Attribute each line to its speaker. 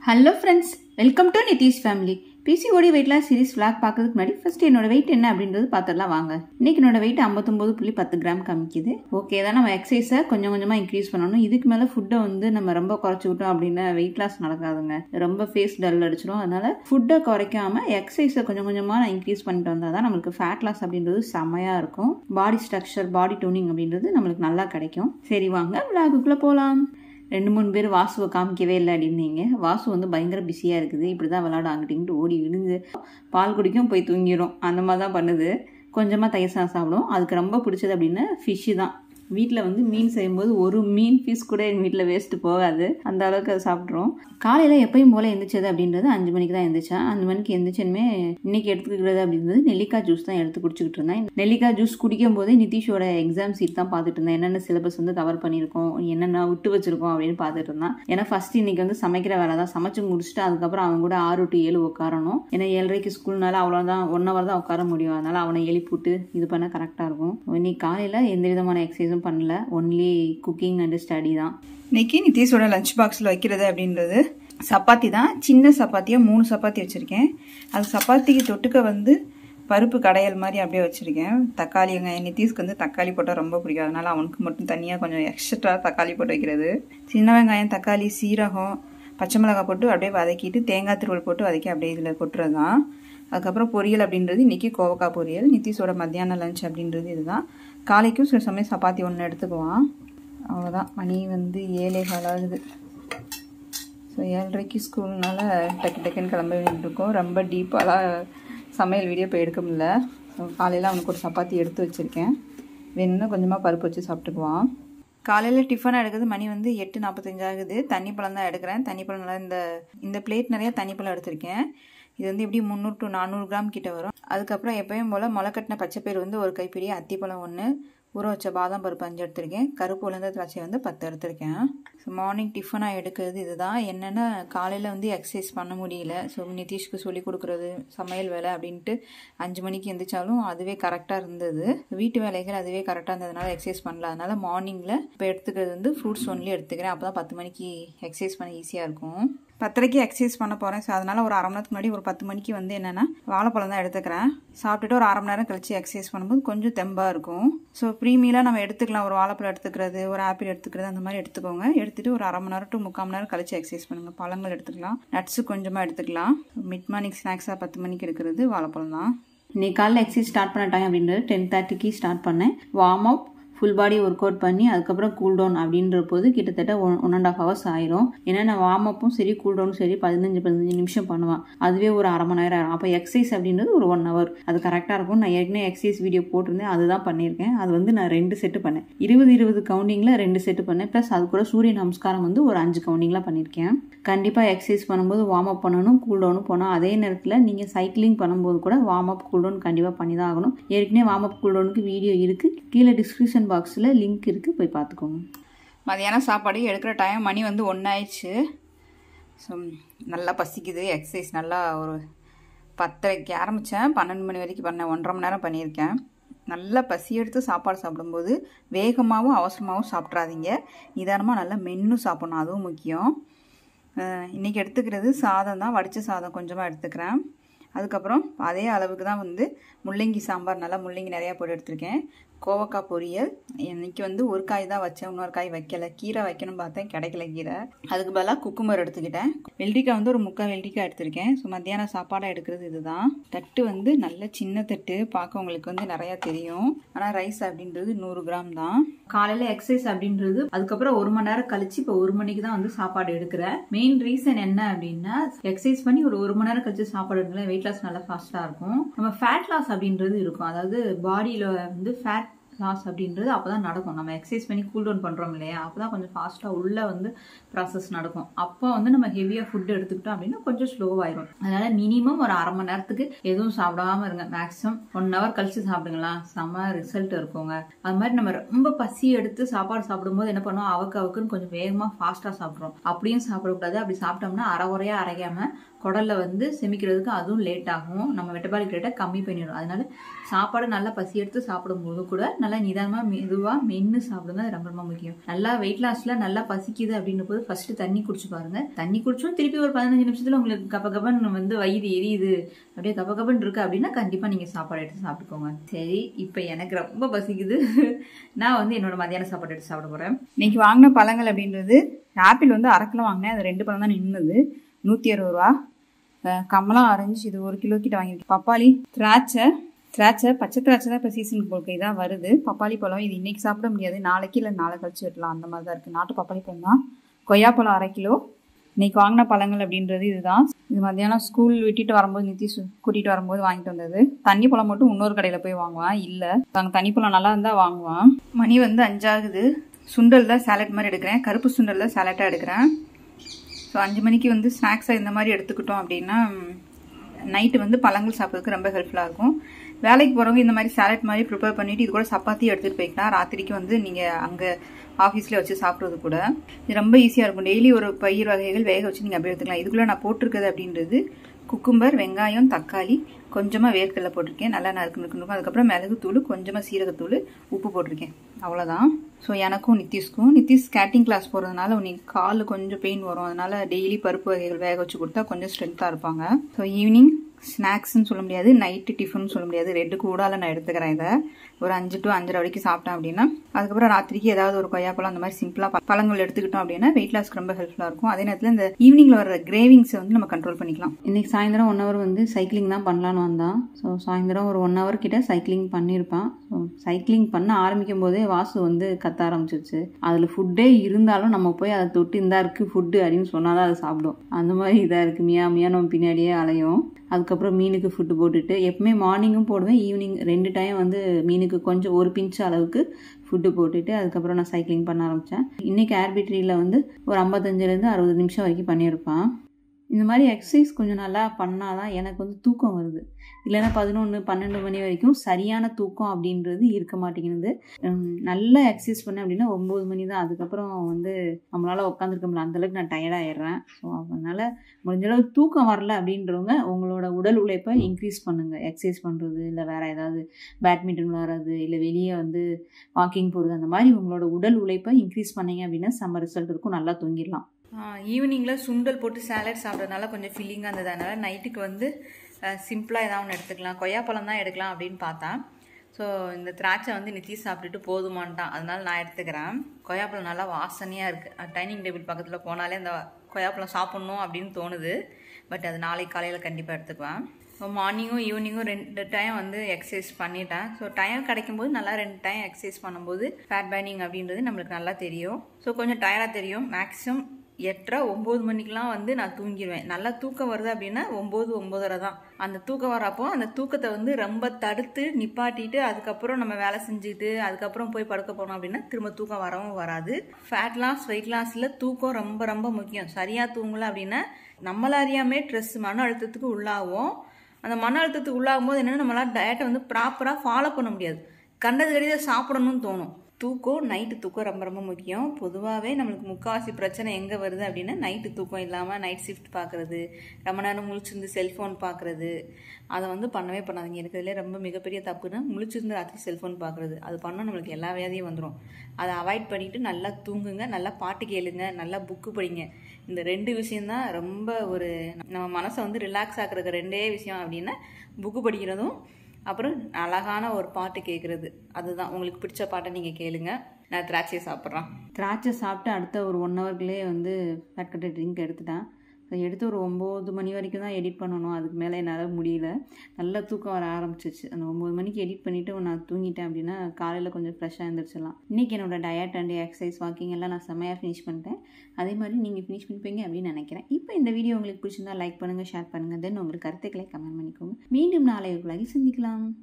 Speaker 1: hello friends welcome to Nitish family PCOD weight loss series vlog பார்க்கறதுக்கு முன்னாடி first என்னோட wait என்ன அப்படின்றது பார்த்துடலாம் வாங்க இன்னைக்கு என்னோட வெயிட் ஐம்பத்தொம்பது புள்ளி பத்து கிராம் காமிக்குது ஓகே தான் நம்ம எக்ஸசைஸை கொஞ்சம் கொஞ்சமாக இன்க்ரீஸ் பண்ணணும் இதுக்கு மேலே ஃபுட்டை வந்து நம்ம ரொம்ப குறைச்சி விட்டோம் அப்படின்னா வெயிட் லாஸ் நடக்காதுங்க ரொம்ப ஃபேஸ் டல் அடிச்சிடும் அதனால ஃபுட்டை குறைக்காம எக்ஸசைஸை கொஞ்சம் கொஞ்சமாக நான் இன்க்ரீஸ் பண்ணிட்டு வந்தால் தான் நம்மளுக்கு ஃபேட் லாஸ் அப்படின்றது செமையாக இருக்கும் பாடி ஸ்ட்ரக்சர் பாடி டோனிங் அப்படின்றது நம்மளுக்கு நல்லா கிடைக்கும் சரி வாங்க விளாகுக்குள்ளே போகலாம் ரெண்டு மூணு பேர் வாசுவை காமிக்கவே இல்லை அப்படின்னீங்க வாசு வந்து பயங்கர பிஸியாக இருக்குது இப்படி தான் விளாட அங்கிட்டிங்கிட்டு ஓடி விழுந்து பால் குடிக்கும் போய் தூங்கிடும் அந்த மாதிரி தான் பண்ணுது கொஞ்சமாக தயிர் சாதம் சாப்பிடும் அதுக்கு ரொம்ப பிடிச்சது அப்படின்னு ஃபிஷ்ஷு தான் வீட்டில் வந்து மீன் செய்யும்போது ஒரு மீன் பீஸ் கூட எங்கள் வீட்டில் வேஸ்ட்டு போகாது அந்த அளவுக்கு அதை சாப்பிட்றோம் காலையில் எப்பயும் போல் எந்திரிச்சது அப்படின்றது அஞ்சு மணிக்கு தான் எந்திரிச்சேன் அஞ்சு மணிக்கு எந்திரிச்சனுமே இன்னைக்கு எடுத்துக்கிறது அப்படின்றது நெல்லிக்காய் ஜூஸ் தான் எடுத்து குடிச்சிக்கிட்டு இருந்தேன் நெல்லிக்காய் ஜூஸ் குடிக்கும் போதே நிதிஷோட எக்ஸாம் சீட் தான் பார்த்துட்டு இருந்தேன் என்னென்ன சிலபஸ் வந்து கவர் பண்ணியிருக்கோம் என்னென்ன விட்டு வச்சிருக்கோம் அப்படின்னு பார்த்துட்டு இருந்தேன் ஏன்னா ஃபர்ஸ்ட் இன்னைக்கு வந்து சமைக்கிற வேலை தான் சமைச்சு முடிச்சுட்டு அதுக்கப்புறம் அவன் கூட ஆறு டு ஏழு உட்காரணும் ஏன்னா ஏழரைக்கு ஸ்கூல்னால அவ்வளோதான் ஒன் ஹவர் தான் உட்கார முடியும் அதனால அவனை எழுப்பிவிட்டு இது பண்ண கரெக்டாக இருக்கும் இன்னைக்கு காலையில் எந்த விதமான எக்ஸசைஸும் பண்ணல ஒன்லி குக்கிங் அண்ட் ஸ்டடி தான்
Speaker 2: இன்னைக்கு நிதிஷோட லஞ்ச் பாக்ஸில் வைக்கிறது அப்படின்றது சப்பாத்தி தான் சின்ன சப்பாத்தியாக மூணு சப்பாத்தி வச்சுருக்கேன் அது சப்பாத்திக்கு தொட்டுக்க வந்து பருப்பு கடையல் மாதிரி அப்படியே வச்சுருக்கேன் தக்காளி வெங்காயம் நிதிஷ்க்கு வந்து தக்காளி போட்டால் ரொம்ப பிடிக்கும் அதனால் அவனுக்கு மட்டும் தனியாக கொஞ்சம் எக்ஸ்ட்ரா தக்காளி போட்டு வைக்கிறது சின்ன வெங்காயம் தக்காளி சீரகம் பச்சை மிளகாய் போட்டு அப்படியே வதக்கிட்டு தேங்காய் திருவள் போட்டு வதக்கி அப்படியே இதில் கொட்டுறது தான் அதுக்கப்புறம் பொரியல் அப்படின்றது இன்றைக்கி கோவக்காய் பொரியல் நிதிஷோட மத்தியான லஞ்ச் அப்படின்றது இதுதான் காலைக்கும் சில சமயம் சப்பாத்தி ஒன்று எடுத்துக்குவான் அவ்வளோதான் மணி வந்து ஏழே கால் ஆகுது ஸோ ஏழரைக்கு ஸ்கூல்னால டக்கு டக்குன்னு கிளம்ப வேண்டியிருக்கோம் ரொம்ப டீப்பாலாம் சமையல் வீடியோ இப்போ எடுக்க முடியல ஸோ காலையில் அவனுக்கு ஒரு சப்பாத்தி எடுத்து வச்சுருக்கேன் வேணும்னா கொஞ்சமாக பருப்பு வச்சு சாப்பிட்டுக்குவான் காலையில் டிஃபன் எடுக்கிறது மணி வந்து எட்டு நாற்பத்தஞ்சு ஆகுது தண்ணி பழம் தான் எடுக்கிறேன் தண்ணி பழம் நல்லா இந்த இந்த பிளேட் நிறைய தண்ணி பழம் எடுத்திருக்கேன் இது வந்து எப்படி முந்நூறு டு நானூறு கிராம் கிட்ட வரும் அதுக்கப்புறம் எப்பயும் போல் முளைக்கட்டின பச்சைப்பயிர் வந்து ஒரு கைப்பிடி அத்திப்பழம் ஒன்று ஊற வச்ச பாதாம் பருப்பு அஞ்சு எடுத்திருக்கேன் கருப்பு உளுந்த திராட்சை வந்து பத்து எடுத்திருக்கேன் ஸோ மார்னிங் டிஃபனாக எடுக்கிறது இதுதான் என்னென்னா காலையில் வந்து எக்ஸசைஸ் பண்ண முடியல ஸோ நிதிஷ்க்கு சொல்லி கொடுக்குறது சமையல் வேலை அப்படின்ட்டு அஞ்சு மணிக்கு எந்திரிச்சாலும் அதுவே கரெக்டாக இருந்தது வீட்டு வேலைகள் அதுவே கரெக்டாக இருந்ததுனால எக்ஸசைஸ் பண்ணல அதனால் மார்னிங்கில் இப்போ எடுத்துக்கிறது வந்து ஃப்ரூட்ஸ் ஒன்லி எடுத்துக்கிறேன் அப்போ தான் பத்து மணிக்கு எக்ஸசைஸ் பண்ண ஈஸியாக இருக்கும் பத்தரைக்கு எக்ஸசைஸ் பண்ண போகிறேன் ஸோ அதனால் ஒரு அரை மணி நேரத்துக்கு முன்னாடி ஒரு பத்து மணிக்கு வந்து என்னென்னா வாழைப்பழம் தான் எடுத்துக்கிறேன் சாப்பிட்டுட்டு ஒரு அரை மணி நேரம் கழிச்சு எக்ஸசைஸ் பண்ணும்போது கொஞ்சம் தெம்பாக இருக்கும் ஸோ ப்ரீமியலாக நம்ம எடுத்துக்கலாம் ஒரு வாழைப்பழம் எடுத்துக்கிறது ஒரு ஆப்பிள் எடுத்துக்கிறது அந்த மாதிரி எடுத்துக்கோங்க எடுத்துகிட்டு ஒரு அரை மணி நேரம் டு முக்கால் மணி நேரம் கழிச்சு எக்ஸசைஸ் பண்ணுங்கள் பழங்கள் எடுத்துக்கலாம் நட்ஸு கொஞ்சமாக எடுத்துக்கலாம் மிட் மார்னிங் ஸ்நாக்ஸாக பத்து மணிக்கு எடுக்கிறது வாழைப்பழம் தான்
Speaker 1: இன்னைக்கு காலையில் எக்ஸசைஸ் ஸ்டார்ட் பண்ண டைம் அப்படின்றது டென் தேர்ட்டிக்கு ஸ்டார்ட் பண்ணேன் warm up full body workout பண்ணி அதுக்கப்புறம் கூல் டவுன் அப்படின்ற போது கிட்டத்தட்ட one one and half hours ஆயிரும் ஏன்னா நான் வார்ம் அப்பும் சரி கூல் டவுனும் சரி பதினஞ்சு பதினஞ்சு நிமிஷம் பண்ணுவேன் அதுவே ஒரு அரை மணி நேரம் ஆகும் அப்போ எக்ஸசைஸ் அப்படின்றது ஒரு ஒன் ஹவர் அது கரெக்டாக இருக்கும் நான் ஏற்கனவே எக்ஸசைஸ் வீடியோ போட்டிருந்தேன் அதுதான் பண்ணியிருக்கேன் அது வந்து நான் ரெண்டு செட்டு பண்ணேன் இருபது இருபது கவுண்டிங்கில் ரெண்டு செட்டு பண்ணேன் ப்ளஸ் அது கூட சூரிய நமஸ்காரம் வந்து ஒரு அஞ்சு கவுண்டிங்கில் பண்ணியிருக்கேன் கண்டிப்பாக எக்ஸசைஸ் பண்ணும்போது வார்ம் அப் பண்ணணும் கூல் டவுனும் போனோம் அதே நேரத்தில் நீங்கள் சைக்கிளிங் பண்ணும்போது கூட வார்ம் அப் கூல் டவுன் கண்டிப்பாக பண்ணி தான் ஆகணும் ஏற்கனவே வார்ம் அப் கூல் டவுனுக்கு வீடியோ இருக்குது கீழே டிஸ்கிரிப்ஷன் பாக்ஸில் லிங்க் இருக்குது போய் பார்த்துக்கோங்க
Speaker 2: மதியானம் சாப்பாடு எடுக்கிற டைம் மணி வந்து ஒன்றாயிடுச்சு ஸோ நல்லா பசிக்குது எக்ஸசைஸ் நல்லா ஒரு பத்தரைக்கு ஆரம்பித்தேன் பன்னெண்டு மணி வரைக்கும் பண்ணேன் ஒன்றரை மணி நேரம் பண்ணியிருக்கேன் நல்லா பசி எடுத்து சாப்பாடு சாப்பிடும்போது வேகமாகவும் அவசரமாகவும் சாப்பிட்றாதீங்க நிதானமாக நல்லா மென்று சாப்பிட்ணும் அதுவும் முக்கியம் இன்றைக்கி எடுத்துக்கிறது சாதம் தான் வடித்த சாதம் கொஞ்சமாக எடுத்துக்கிறேன் அதுக்கப்புறம் அதே அளவுக்கு தான் வந்து முள்ளங்கி சாம்பார் நல்லா முள்ளங்கி நிறையா போட்டு எடுத்திருக்கேன் கோவக்காய் பொரியல் இன்னைக்கு வந்து ஒரு காய் தான் வச்சேன் இன்னொரு காய் வைக்கல கீரை வைக்கணும் பார்த்தேன் கிடைக்கல கீரை அதுக்கு பதிலாக குக்குமர் எடுத்துக்கிட்டேன் வெள்ளரிக்காய் வந்து ஒரு முக்கால் வெள்ளரிக்காய் எடுத்திருக்கேன் ஸோ மத்தியானம் சாப்பாடாக எடுக்கிறது இதுதான் தட்டு வந்து நல்ல சின்ன தட்டு பார்க்க உங்களுக்கு வந்து நிறையா தெரியும் ஆனால் ரைஸ் அப்படின்றது நூறு கிராம் தான்
Speaker 1: காலையில் எக்ஸசைஸ் அப்படின்றது அதுக்கப்புறம் ஒரு மணி நேரம் கழிச்சு இப்போ ஒரு மணிக்கு தான் வந்து சாப்பாடு எடுக்கிறேன் மெயின் ரீசன் என்ன அப்படின்னா எக்ஸசைஸ் பண்ணி ஒரு ஒரு மணி நேரம் கழிச்சு சாப்பாடு எடுக்கலாம் வெயிட் லாஸ் நல்லா ஃபாஸ்ட்டாக இருக்கும் நம்ம ஃபேட் லாஸ் அப்படின்றது இருக்கும் அதாவது பாடியில் வந்து ஃபேட் லாஸ் அப்படின்றது அப்போ தான் நடக்கும் நம்ம எக்ஸசைஸ் பண்ணி கூல் டவுன் பண்ணுறோம் இல்லையா அப்போ தான் கொஞ்சம் ஃபாஸ்ட்டாக உள்ளே வந்து ப்ராசஸ் நடக்கும் அப்போ வந்து நம்ம ஹெவியாக ஃபுட் எடுத்துக்கிட்டோம் அப்படின்னா கொஞ்சம் ஸ்லோவாயிரும் அதனால மினிமம் ஒரு அரை மணி நேரத்துக்கு எதுவும் சாப்பிடாம இருங்க மேக்ஸிமம் ஒன் ஹவர் கழிச்சு சாப்பிடுங்களா செம்ம ரிசல்ட் இருக்குங்க அது மாதிரி நம்ம ரொம்ப பசி எடுத்து சாப்பாடு சாப்பிடும்போது என்ன பண்ணுவோம் அவக்கு அவக்குன்னு கொஞ்சம் வேகமாக ஃபாஸ்ட்டாக சாப்பிட்றோம் அப்படியும் சாப்பிடக்கூடாது அப்படி சாப்பிட்டோம்னா அரை உரையாக அரைக்காம குடல்ல வந்து செமிக்கிறதுக்கு அதுவும் லேட் ஆகும் நம்ம மெட்டபாலிக் ரேட்டை கம்மி பண்ணிடும் அதனால சாப்பாடு நல்லா பசி எடுத்து சாப்பிடும்போது கூட நல்லா நிதானமாக மெதுவாக மென்று சாப்பிடுங்க அது ரொம்ப ரொம்ப முக்கியம் நல்லா வெயிட் லாஸ்ல நல்லா பசிக்குது அப்படின்னும் போது ஃபர்ஸ்ட் தண்ணி குடிச்சு பாருங்க தண்ணி குடிச்சும் திருப்பி ஒரு பதினஞ்சு நிமிஷத்துல உங்களுக்கு கப்ப கப்பன் வந்து வயிறு எரியுது அப்படியே கப்ப கப்பன் இருக்கு அப்படின்னா கண்டிப்பா நீங்க சாப்பாடு எடுத்து சாப்பிட்டுக்கோங்க சரி இப்போ எனக்கு ரொம்ப பசிக்குது நான் வந்து என்னோட மதியான சாப்பாடு எடுத்து சாப்பிட போறேன்
Speaker 2: இன்னைக்கு வாங்கின பழங்கள் அப்படின்றது ஆப்பிள் வந்து அரை கிலோ வாங்கினேன் அது ரெண்டு பழம் தான் நின்றுது நூற்றி அறுபது ரூபா அஹ் கமலா ஆரஞ்சு இது ஒரு கிலோ கிட்ட வாங்கியிருக்கேன் பப்பாளி திராட்சை திராட்சை பச்சை திராட்சை தான் இப்போ சீசனுக்கு போக்கு இதான் வருது பப்பாளி பழம் இது இன்னைக்கு சாப்பிட முடியாது நாளைக்கு இல்லை நாளை கழிச்சு வெட்டலாம் அந்த மாதிரி தான் இருக்குது நாட்டு பப்பாளி பழம் தான் கொய்யாப்பழம் அரை கிலோ இன்னைக்கு வாங்கின பழங்கள் அப்படின்றது இதுதான் இது மத்தியானம் ஸ்கூல் விட்டுட்டு வரும்போது நிதிஷ் கூட்டிகிட்டு வரும்போது வாங்கிட்டு வந்தது தண்ணி பழம் மட்டும் இன்னொரு கடையில் போய் வாங்குவான் இல்லை அங்கே தண்ணி பழம் நல்லா இருந்தால் வாங்குவான் மணி வந்து அஞ்சாகுது சுண்டல் தான் சாலட் மாதிரி எடுக்கிறேன் கருப்பு சுண்டல் தான் சாலட்டாக எடுக்கிறேன் ஸோ அஞ்சு மணிக்கு வந்து ஸ்நாக்ஸாக இந்த மாதிரி எடுத்துக்கிட்டோம் அப்படின்னா நைட்டு வந்து பழங்கள் சாப்பிட்றதுக்கு ரொம்ப ஹெல்ப்ஃபுல்லாக இருக்கும் வேலைக்கு போகிறவங்க இந்த மாதிரி சாலட் மாதிரி ப்ரிப்பேர் பண்ணிவிட்டு இது கூட சப்பாத்தி எடுத்துகிட்டு போய்க்கலாம் ராத்திரிக்கு வந்து நீங்கள் அங்கே ஆஃபீஸில் வச்சு சாப்பிட்றது கூட இது ரொம்ப ஈஸியாக இருக்கும் டெய்லி ஒரு பயிர் வகைகள் வேக வச்சு நீங்கள் அப்படியே எடுத்துக்கலாம் இதுக்குள்ளே நான் போட்டிருக்கிறது அப்படின்றது குக்கும்பர் வெங்காயம் தக்காளி கொஞ்சமாக வேர்க்கடலை போட்டிருக்கேன் நல்லா நறுக்கு நறுக்கு நறுக்கும் அதுக்கப்புறம் மிளகுத்தூள் கொஞ்சமாக சீரகத்தூள் உப்பு போட்டிருக்கேன் அவ்வளோதான் ஸோ எனக்கும் நித்திஷ்க்கும் நித்திஷ் ஸ்கேட்டிங் கிளாஸ் போகிறதுனால உனக்கு கால் கொஞ்சம் பெயின் வரும் அதனால டெய்லி பருப்பு வகைகள் வேக வச்சு கொடுத்தா கொஞ்சம் ஸ்ட்ரென்த்தாக இருப்பாங்க ஸோ ஈவினிங் ஸ்நாக்ஸ்ன்னு சொல்ல முடியாது நைட்டு டிஃபன் சொல்ல முடியாது ரெண்டு கூடால நான் எடுத்துக்கிறேன் இதை ஒரு அஞ்சு டு அஞ்சரை வரைக்கும் சாப்பிட்டேன் அப்படின்னா அதுக்கப்புறம் ராத்திரிக்கு ஏதாவது ஒரு கொய்யாப்பழம் அந்த மாதிரி சிம்பிளாக பழங்கள் எடுத்துக்கிட்டோம் அப்படின்னா வெயிட் லாஸ்க்கு ரொம்ப ஹெல்ப்ஃபுல்லாக இருக்கும் அதே நேரத்தில் இந்த ஈவினிங்கில் வர கிரேவிங்ஸை வந்து நம்ம கண்ட்ரோல் பண்ணிக்கலாம்
Speaker 1: இன்னைக்கு சாயந்தரம் ஒன் ஹவர் வந்து சைக்கிளிங் தான் பண்ணலான்னு வந்தான் ஸோ சாயந்தரம் ஒரு ஒன் ஹவர் கிட்ட சைக்கிளிங் பண்ணியிருப்பான் ஸோ சைக்கிளிங் பண்ண ஆரம்பிக்கும் போதே வாசு வந்து கத்த ஆரம்பிச்சிருச்சு அதில் ஃபுட்டே இருந்தாலும் நம்ம போய் அதை தொட்டு இந்தா இருக்குது ஃபுட்டு அப்படின்னு சொன்னால் தான் அதை சாப்பிடும் அந்த மாதிரி இதாக இருக்குது மியா மியா நம்ம பின்னாடியே அலையும் அதுக்கப்புறம் மீனுக்கு ஃபுட்டு போட்டுட்டு எப்பவுமே மார்னிங்கும் போடுவேன் ஈவினிங் ரெண்டு டைம் வந்து மீனுக்கு கொஞ்சம் ஒரு பிஞ்ச் அளவுக்கு ஃபுட்டு போட்டுட்டு அதுக்கப்புறம் நான் சைக்கிளிங் பண்ண ஆரம்பித்தேன் இன்றைக்கி ஏர்பிட்ரியில் வந்து ஒரு ஐம்பத்தஞ்சிலேருந்து அறுபது நிமிஷம் வரைக்கும் பண்ணியிருப்பான் இந்த மாதிரி எக்ஸசைஸ் கொஞ்சம் நல்லா பண்ணால் தான் எனக்கு வந்து தூக்கம் வருது இல்லைன்னா பதினொன்று பன்னெண்டு மணி வரைக்கும் சரியான தூக்கம் அப்படின்றது இருக்க மாட்டேங்குது நல்லா எக்ஸசைஸ் பண்ணேன் அப்படின்னா ஒம்பது மணி தான் அதுக்கப்புறம் வந்து நம்மளால் உட்காந்துருக்க முடியல அந்தளவுக்கு நான் டயர்டாகிடுறேன் ஸோ அதனால் முடிஞ்ச அளவுக்கு தூக்கம் வரல அப்படின்றவங்க உங்களோட உடல் உழைப்பை இன்க்ரீஸ் பண்ணுங்கள் எக்ஸசைஸ் பண்ணுறது இல்லை வேறு ஏதாவது பேட்மிண்டன் விளாட்றது இல்லை வெளியே வந்து வாக்கிங் போகிறது அந்த மாதிரி உங்களோட உடல் உழைப்பை இன்க்ரீஸ் பண்ணீங்க அப்படின்னா செம்ம ரிசல்ட் இருக்கும் நல்லா தூங்கிடலாம்
Speaker 2: ஈவினிங்கில் சுண்டல் போட்டு சாலட் சாப்பிட்றதுனால கொஞ்சம் ஃபில்லிங்காக இருந்தது அதனால் நைட்டுக்கு வந்து சிம்பிளாக ஏதாவது ஒன்று எடுத்துக்கலாம் கொய்யாப்பழம் தான் எடுக்கலாம் அப்படின்னு பார்த்தேன் ஸோ இந்த திராட்சை வந்து நித்திஷ் சாப்பிட்டுட்டு போதுமான்ட்டான் அதனால நான் எடுத்துக்கிறேன் கொய்யாப்பழம் நல்லா வாசனையாக இருக்குது டைனிங் டேபிள் பக்கத்தில் போனாலே அந்த கொய்யாப்பழம் சாப்பிட்ணும் அப்படின்னு தோணுது பட் அது நாளைக்கு காலையில் கண்டிப்பாக எடுத்துக்குவேன் ஸோ மார்னிங்கும் ஈவினிங்கும் ரெண்டு டைம் வந்து எக்ஸசைஸ் பண்ணிட்டேன் ஸோ டைம் கிடைக்கும்போது நல்லா ரெண்டு டைம் எக்ஸசைஸ் பண்ணும்போது ஃபேட் பேர்னிங் அப்படின்றது நம்மளுக்கு நல்லா தெரியும் ஸோ கொஞ்சம் டயர்டாக தெரியும் மேக்ஸிமம் எட்டரை ஒம்பது மணிக்கெலாம் வந்து நான் தூங்கிடுவேன் நல்லா தூக்கம் வருது அப்படின்னா ஒம்பது ஒம்பதரை தான் அந்த தூக்கம் வரப்போ அந்த தூக்கத்தை வந்து ரொம்ப தடுத்து நிப்பாட்டிட்டு அதுக்கப்புறம் நம்ம வேலை செஞ்சுட்டு அதுக்கப்புறம் போய் படுக்க போனோம் அப்படின்னா திரும்ப தூக்கம் வரவும் வராது ஃபேட் லாஸ் வெயிட் லாஸில் தூக்கம் ரொம்ப ரொம்ப முக்கியம் சரியாக தூங்கலை அப்படின்னா நம்மள அறியாமே ஸ்ட்ரெஸ் மன அழுத்தத்துக்கு உள்ளாகும் அந்த மன அழுத்தத்துக்கு உள்ளாகும் போது என்னென்னா நம்மளால் டயட்டை வந்து ப்ராப்பராக ஃபாலோ பண்ண முடியாது கண்டது கடித சாப்பிடணும்னு தோணும் தூக்கம் நைட்டு தூக்கம் ரொம்ப ரொம்ப முக்கியம் பொதுவாகவே நம்மளுக்கு முக்கால்வாசி பிரச்சனை எங்கே வருது அப்படின்னா நைட்டு தூக்கம் இல்லாமல் நைட் ஷிஃப்ட் பார்க்குறது ரொம்ப நேரம் முழிச்சிருந்து செல்ஃபோன் பார்க்குறது அதை வந்து பண்ணவே பண்ணாதீங்க இருக்கிறதுலே ரொம்ப மிகப்பெரிய தப்புன்னா முழிச்சிருந்து ராத்திரி செல்ஃபோன் பார்க்குறது அது பண்ணால் நம்மளுக்கு எல்லா வியாதியும் வந்துடும் அதை அவாய்ட் பண்ணிவிட்டு நல்லா தூங்குங்க நல்லா பாட்டு கேளுங்க நல்லா புக்கு படிங்க இந்த ரெண்டு விஷயந்தான் ரொம்ப ஒரு நம்ம மனசை வந்து ரிலாக்ஸ் ஆக்குறதுக்கு ரெண்டே விஷயம் அப்படின்னா புக்கு படிக்கிறதும் அப்புறம் அழகான ஒரு பாட்டு கேட்குறது அதுதான் உங்களுக்கு பிடிச்ச பாட்டை நீங்கள் கேளுங்க நான் திராட்சையை சாப்பிட்றேன்
Speaker 1: திராட்சை சாப்பிட்டு அடுத்த ஒரு ஒன் ஹவர்க்குள்ளே வந்து ஃபேட் கட்டர் ட்ரிங்க் எடுத்துட்டேன் ஸோ எடுத்து ஒரு ஒம்பது மணி வரைக்கும் தான் எடிட் பண்ணணும் அதுக்கு மேலே என்னால் முடியல நல்லா தூக்கம் வர ஆரம்பிச்சிச்சு அந்த ஒம்பது மணிக்கு எடிட் பண்ணிவிட்டு நான் தூங்கிட்டேன் அப்படின்னா காலையில் கொஞ்சம் ஃப்ரெஷ்ஷாக எழுந்திரிச்சிடலாம் இன்றைக்கி என்னோட டயட் அண்ட் எக்ஸசைஸ் வாக்கிங் எல்லாம் நான் செம்மையாக ஃபினிஷ் பண்ணிட்டேன் அதே மாதிரி நீங்கள் ஃபினிஷ் பண்ணிப்பீங்க அப்படின்னு நினைக்கிறேன் இப்போ இந்த வீடியோ உங்களுக்கு பிடிச்சிருந்தா லைக் பண்ணுங்கள் ஷேர் பண்ணுங்கள் தென் உங்களுக்கு கருத்துக்களை கமெண்ட் பண்ணிக்கோங்க மீண்டும் நாளை ஒரு சந்திக்கலாம்